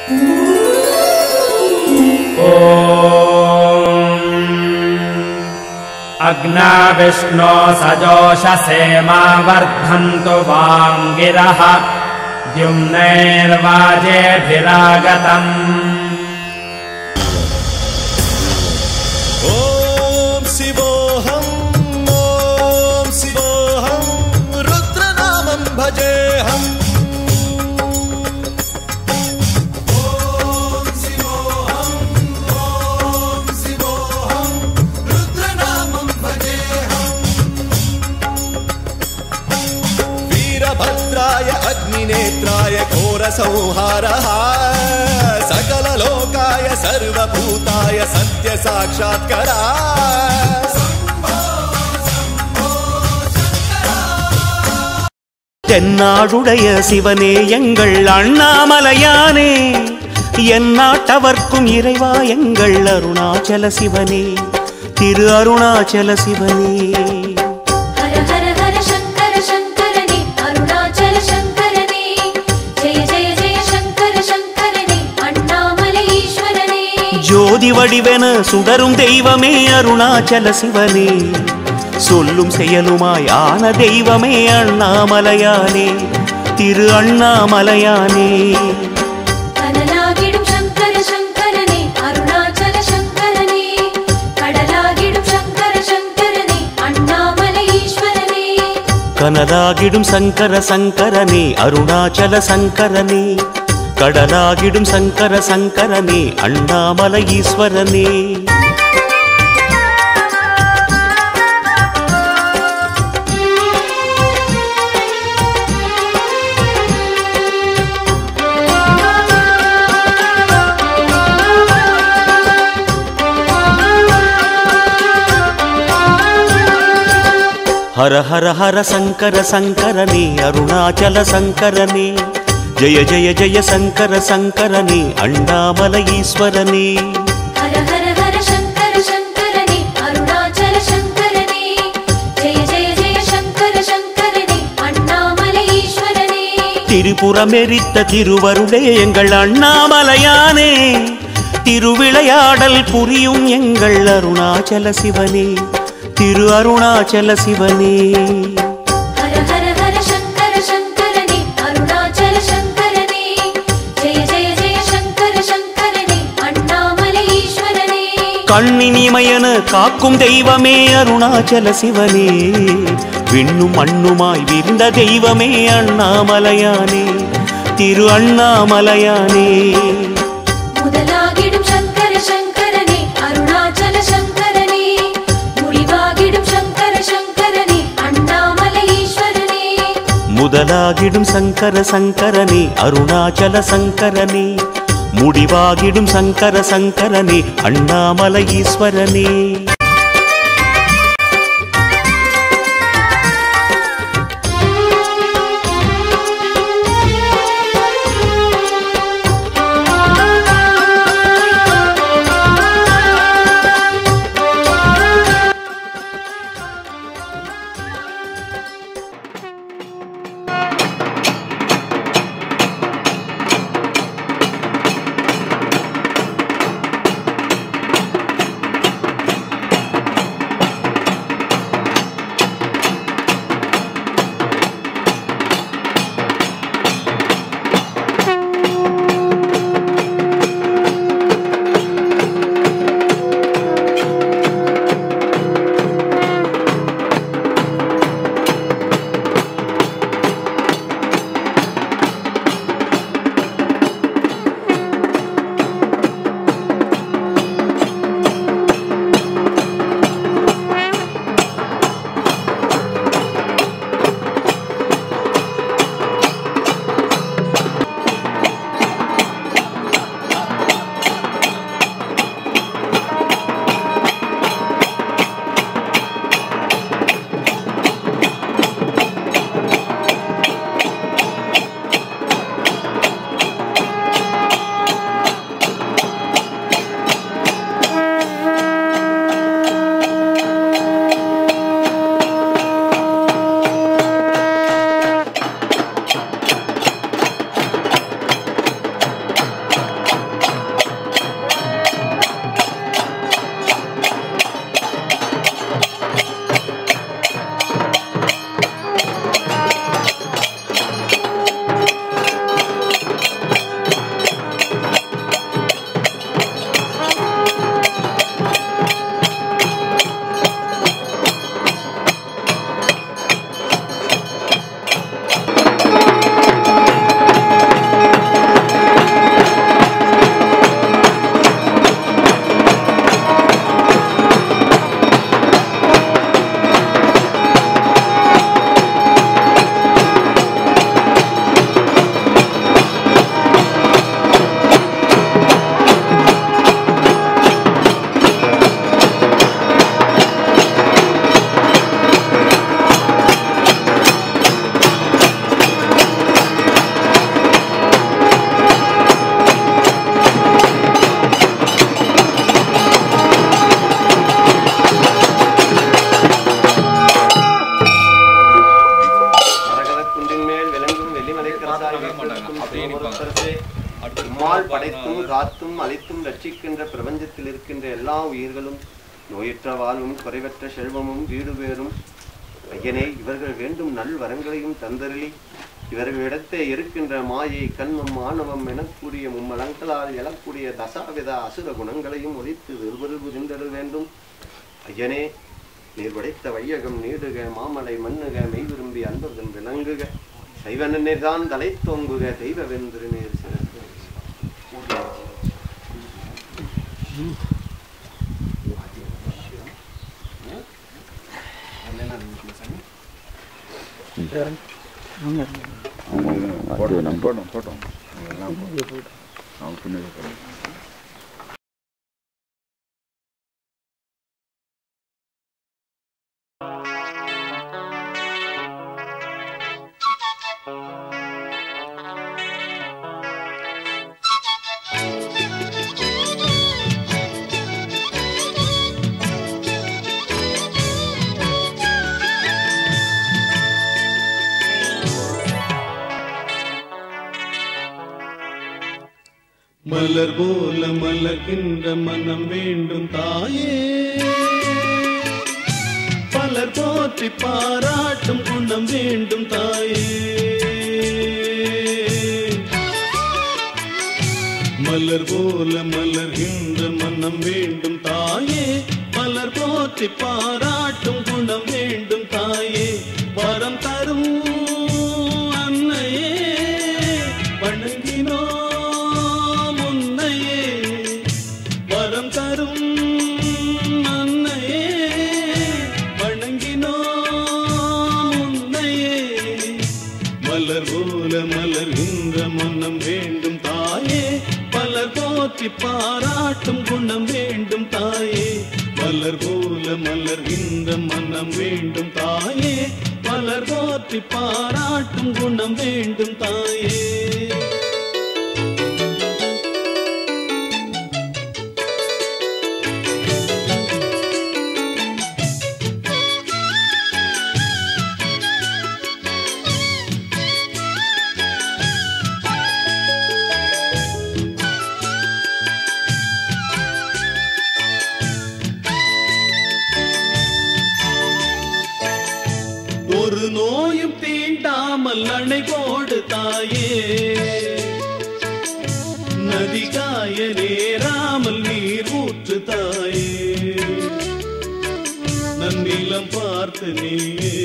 अग्ना विष्णो सजोषसे मा वर्धन्तु वाम् गिरः द्युम्नैर्वाजेभिरागतम् ॐ शिवोऽहम् ॐ शिवोऽहम् रुद्रनामं भजेऽहम् ॐ शिवोऽहम् ॐ शिवोऽहम् रुद्रनामं भजेऽहम् वीरभद्राय अग्निनेत्राय घोरसंहारः सकललोकाय सर्वभूताय सत्यसाक्षात्करा தென்னாடுடைய சிவனே எங்கள் அண்ணாமலையானே எந்நாட்டவர்க்கும் இறைவா எங்கள் அருணாச்சல சிவனே திரு அருணாச்சல சிவனே ஹர ஹர ஹர சங்கர சங்கரனே அருணாச்சல சங்கரனே ஜெய ஜெய ஜெய சங்கர சங்கரனே அண்ணாமலை ஈஸ்வரனே ஜோதி வடிவென சுடரும் தெய்வமே அருணாச்சல சிவனே சொல்லும் செயலுமாய் ஆன தெய்வமே அண்ணாமலையானே திரு அண்ணாமலையானே கனலாகிடும் சங்கர சங்கரனே அருணாச்சல சங்கரனே கடலாகிடும் சங்கர சங்கரனே அண்ணாமலை ஈஸ்வரனே கனலாகிடும் சங்கர சங்கரனே அருணாச்சல சங்கரனே கடலாகிடும் சங்கர சங்கரனே அண்ணாமலை ஈஸ்வரனே ஹர ஹர ஹர சங்கர சங்கரனே அருணாச்சல சங்கரனே ஜெய ஜெய ஜெய சங்கர சங்கரனே அண்ணாமலை ஈஸ்வரனே ஹர ஹர ஹர சங்கர சங்கரனே அருணாச்சல சங்கரனே ஜெய ஜெய ஜெய சங்கர சங்கரனே அண்ணாமலை ஈஸ்வரனே திரிபுரமெரித்த திருவருளே எங்கள் அண்ணாமலையானே திருவிளையாடல் புரியும் எங்கள் அருணாச்சல சிவனே திரு அருணாச்சல சிவனே ஹர ஹர ஹர சங்கர சங்கரனே அருணாச்சல சங்கரனே ஜெய ஜெய ஜெய சங்கர சங்கரனே அண்ணாமலை ஈஸ்வரனே கண்ணினிமயன காக்கும் தெய்வமே அருணாச்சல சிவனே விண்ணும் மண்ணுமாய் விரிந்த தெய்வமே அண்ணாமலையானே திரு அண்ணாமலையானே முதலாகிடும் சங்கர சங்கரனே அருணாச்சல சங்கரனே முடிவாகிடும் சங்கர சங்கரனே அண்ணாமலை ஈஸ்வரனே முதலாகிடும் சங்கர சங்கரனே அருணாச்சல சங்கரனே முடிவாகிடும் சங்கர சங்கரனே அண்ணாமலை ஈஸ்வரனே என்னால் படைத்தும் காத்தும் அழித்தும் ரட்சிக்கின்ற பிரபஞ்சத்தில் இருக்கின்ற எல்லா உயிர்களும் நோயற்ற வாழ்வும் குறைவற்ற செல்வமும் வீடு பேரும் ஐயனே இவர்கள் வேண்டும் நல் வரங்களையும் தந்தருளி இவர்களிடத்தே இருக்கின்ற மாயை கண்மம் ஆணவம் எனக் கூடிய மும்மலங்களால் எழக்கூடிய தசாவித அசுர குணங்களையும் ஒழித்து விருபரு புரிந்தருள் வேண்டும் ஐயனே நீர் படைத்த வையகம் நீடுக மாமலை மண்ணுக மெய் விரும்பி அன்பதன் விளங்குக சைவ நீர்தான் தலை தோங்குக தெய்வ வென்று நீர் சிறப்பு போட்டோம் போட்டோம் போட்டோம் அதெல்லாம் போட்டோம் அவங்க பின்னாடி போட்டோம் மலர் போல மலர்கின்ற மனம் வேண்டும் தாயே பலர் போற்றி பாராட்டும் குணம் வேண்டும் தாயே மலர் போல மலர்கின்ற மனம் வேண்டும் தாயே மலர் போற்றி பாராட்டும் குணம் வேண்டும் தாயே வரம் தரும் அன்னையே வணங்கினோம் உன்னையே வரம் தரும் அன்னையே வணங்கினோம் உன்னையே மலர் போல மலர்கின்ற மனம் வேண்டும் தாயே பலர் போற்றி பாராட்டும் குணம் வேண்டும் தாயே மலர் போல மலர்கின்ற மனம் வேண்டும் தாயே பலர் போற்றி பாராட்டும் குணம் வேண்டும் தாயே ஒரு நோயும் தீண்டாமல் அணை போடு தாயே நதி காய நேராமல் நீர் ஊற்று தாயே நன்னிலம் பார்த்து நீயே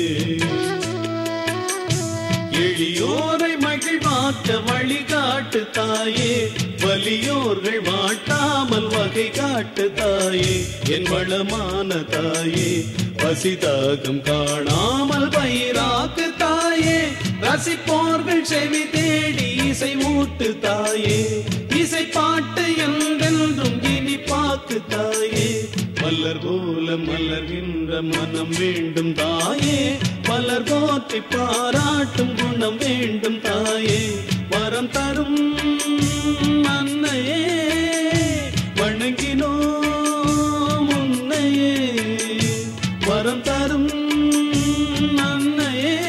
எளியோரை மகிழ்வாக்க வழிகாட்டு தாயே வலியோர்கள் வாட்டாமல் வகை காட்டு தாயே என் வளமான தாயே பசிதாகம் காணாமல் பயிராக்கு தாயே ரசிப்போர்கள் செவி தேடி இசை ஊட்டு தாயே இசை பாட்டு என்றென்றும் இனி பாக்கு தாயே மலர் போல மலர்கின்ற மனம் வேண்டும் தாயே மலர் போற்றி பாராட்டும் குணம் வேண்டும் தாயே வரம் தரும் அன்னையே வணங்கினோம் உன்னையே வரம் தரும் அன்னையே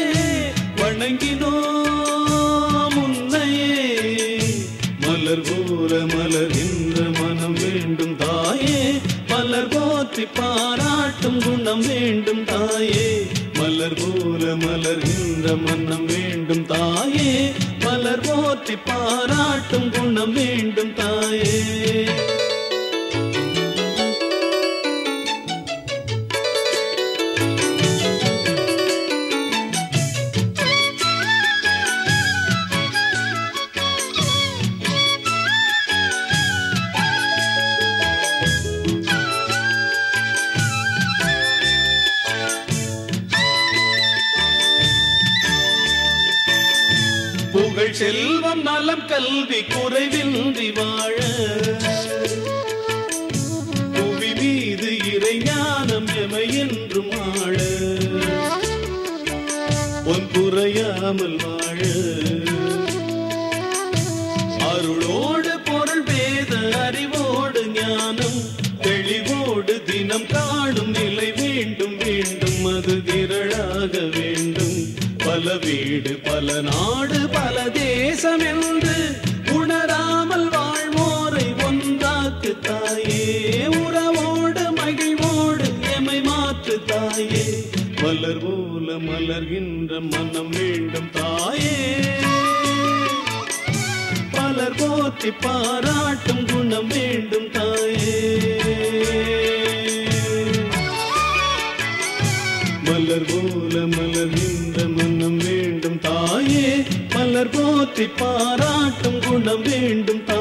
வணங்கினோம் உன்னையே மலர் போல மலர்கின்ற மனம் வேண்டும் தாயே மலர் போற்றி பாராட்டும் குணம் வேண்டும் தாயே மலர் போல மலர்கின்ற மனம் வேண்டும் தாயே மலர் போற்றி பாராட்டும் குணம் வேண்டும் தாயே புகழ் செல்வம் நலம் கல்வி குறைவின்றி வாழ புவி மீது இறை ஞானம் எமை என்றும் ஆழ பொன் குறையாமல் வாழ அருளோடு பொருள் வேத அறிவோடு ஞானம் தெளிவோடு தினம் காணும் நிலை வேண்டும் வேண்டும் அது திரளாக வேண்டும் பல வீடு பல நாடு பல தேசம் என்று உணராமல் மலர்கின்ற மனம் வேண்டும் தாயே பலர் போற்றி பாராட்டும் குணம் வேண்டும் தாயே மலர் போல மலர்கின்ற மனம் வேண்டும் தாயே மலர் போற்றி பாராட்டும் குணம் வேண்டும் தாயே